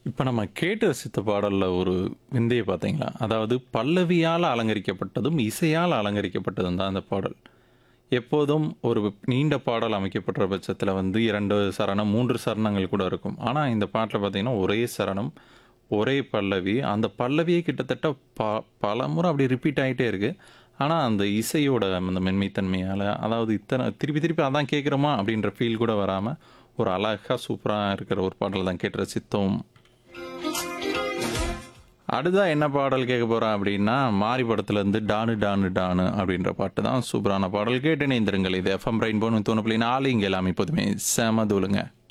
இப்ப நம்ம கேட்டு ரசித்த பாடல்ல ஒரு விந்தைய பார்த்தீங்களா? அதாவது பல்லவியால அலங்கரிக்கப்பட்டதும், இசையால் அலங்கரிக்கப்பட்டதும் தான் அந்த பாடல். எப்போதும் ஒரு நீண்ட பாடல் அமைக்கப்படுற பட்சத்தில வந்து 2 சரணம், 3 சரணங்கள் கூட இருக்கும். ஆனா இந்த பாட்டுல பார்த்தீங்கன்னா, ஒரே சரணம், ஒரே பல்லவி. அந்த பல்லவியே கிட்டத்தட்ட ப பலமுறை அப்படி ரிப்பீட் ஆயிட்டே இருக்கு. ஆனா அந்த இசையோட அந்த மென்மைத்தன்மையால, அதாவது இத்தன திருப்பி திருப்பி அதான் கேட்கிறோமா அப்படின்ற ஃபீல் கூட வராம, ஒரு அழகா சூப்பரா இருக்கிற ஒரு பாடல் தான் கேட்டு ரசித்தோம். அடுத்ததா என்ன பாடல் கேட்க போறோம் அப்படின்னா, மாரி படத்துலருந்து டானு டானு டானு அப்படின்ற பாட்டு தான் சூப்பரான பாடல். கேட்டு இணைந்திருங்கள். இது எஃப்எம் ரெயின்போ 90.4 இங்க எல்லாமே எப்போதுமே செம தூளுங்க.